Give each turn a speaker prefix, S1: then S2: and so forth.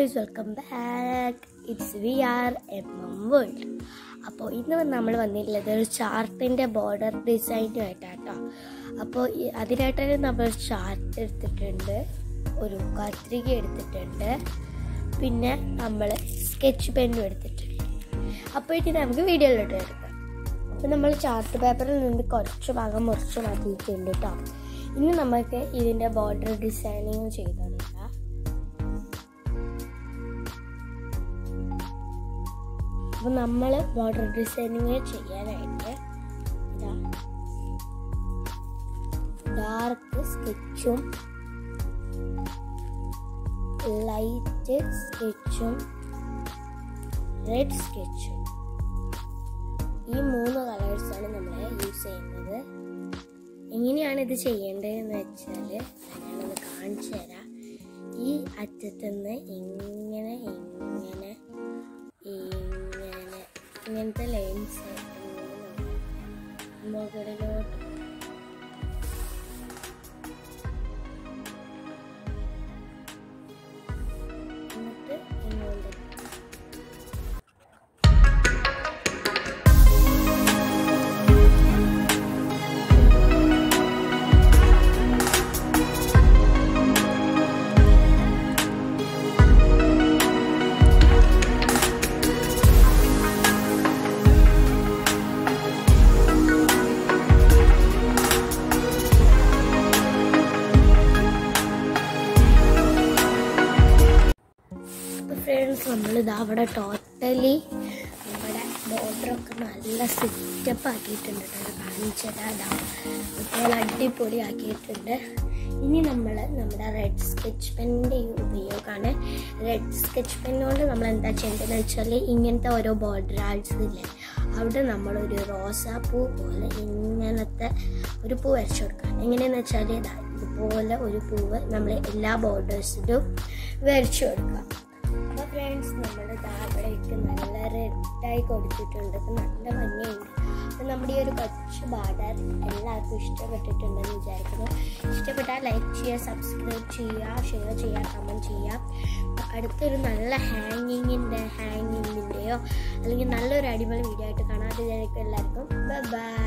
S1: guys welcome back it's V R M M world അപ്പോൾ ഇന്ന് നമ്മൾ വന്നിട്ടുള്ളത് ഒരു ചാർട്ടിൻ്റെ ബോർഡർ ഡിസൈനുമായിട്ടാട്ടോ അപ്പോൾ ഈ- അതിനായിട്ട് നമ്മൾ ചാർട്ട് എടുത്തിട്ടുണ്ട് ഒരു കത്രിക എടുത്തിട്ടുണ്ട് പിന്നെ നമ്മൾ സ്കെച്ച് പെന്നും എടുത്തിട്ടുണ്ട് അപ്പോൾ ഇനി നമുക്ക് വീഡിയോയിലോട്ട് എടുക്കാം അപ്പോൾ നമ്മൾ ചാർട്ട് പേപ്പറിൽ നിന്ന് കുറച്ച് ഭാഗം മുറിച്ച് മാറ്റിയിട്ടുണ്ട് കേട്ടോ ഇനി നമുക്ക് ഇതിൻ്റെ ബോർഡർ ഡിസൈനിങ് ചെയ്തെടുക്കാം അപ്പോൾ നമ്മൾ ബോർഡർ ഡിസൈനിങ് ചെയ്യാനായിട്ട് ഇതാ ഡാർക്ക് സ്കെച്ചും ലൈറ്റ് സ്കെച്ചും റെഡ് സ്കെച്ചും ഈ മൂന്ന് കളേഴ്സാണ് നമ്മൾ യൂസ് ചെയ്യുന്നത് എങ്ങനെയാണ് ഇത് ചെയ്യേണ്ടതെന്ന് വെച്ചാൽ ഞാനൊന്ന് കാണിച്ചു തരാം ഈ അറ്റത്തുനിന്ന് ഇങ്ങനെ ഇങ്ങനെ ഇങ്ങനെ ഇങ്ങനത്തെ ലൈൻസ് മുകളിലോട്ട് എന്നിട്ട് ഇങ്ങോട്ട് അപ്പോൾ ഫ്രണ്ട്സ് നമ്മളിത് അവിടെ ടോട്ടലി നമ്മുടെ ബോർഡറൊക്കെ നല്ല സെറ്റപ്പ് ആക്കിയിട്ടുണ്ട് കേട്ടോ കാണിച്ചതാ ഇപ്പോൾ അടിപൊളി ആക്കിയിട്ടുണ്ട് ഇനി നമ്മൾ നമ്മുടെ റെഡ് സ്കെച്ച് പെന്നിൻ്റെ ഉപയോഗമാണ് റെഡ് സ്കെച്ച് പെന്നുകൊണ്ട് നമ്മൾ എന്താ ചെയ്യേണ്ടതെന്ന് വെച്ചാൽ ഇങ്ങനത്തെ ഓരോ ബോർഡർ ആർട്സ് ഇല്ലേ അവിടെ നമ്മളൊരു റോസാപ്പൂ പോലെ ഇങ്ങനത്തെ ഒരു പൂ വരച്ചു കൊടുക്കുക എങ്ങനെയാണെന്ന് വെച്ചാൽ ഇതാ ഇതുപോലെ ഒരു പൂവ് നമ്മൾ എല്ലാ ബോർഡേഴ്സിലും വരച്ചു കൊടുക്കുക അപ്പോൾ ഫ്രണ്ട്സ് നമ്മുടെ അവിടെയൊക്കെ നല്ല റെഡായി കൊടുത്തിട്ടുണ്ട് അപ്പം നല്ല ഭംഗിയുണ്ട് അപ്പം നമ്മുടെ ഈ ഒരു കൊച്ചു ബാർഡർ എല്ലാവർക്കും ഇഷ്ടപ്പെട്ടിട്ടുണ്ടെന്ന് വിചാരിക്കുന്നു ഇഷ്ടപ്പെട്ടാൽ ലൈക്ക് ചെയ്യുക സബ്സ്ക്രൈബ് ചെയ്യുക ഷെയർ ചെയ്യുക കമൻറ്റ് ചെയ്യുക അടുത്തൊരു നല്ല ഹാങ്ങിങ്ങിൻ്റെ ഹാങ്ങിങ്ങിൻ്റെയോ അല്ലെങ്കിൽ നല്ലൊരു അടിപൊളി വീഡിയോ ആയിട്ട് കാണാം അത് എല്ലാവർക്കും ബൈ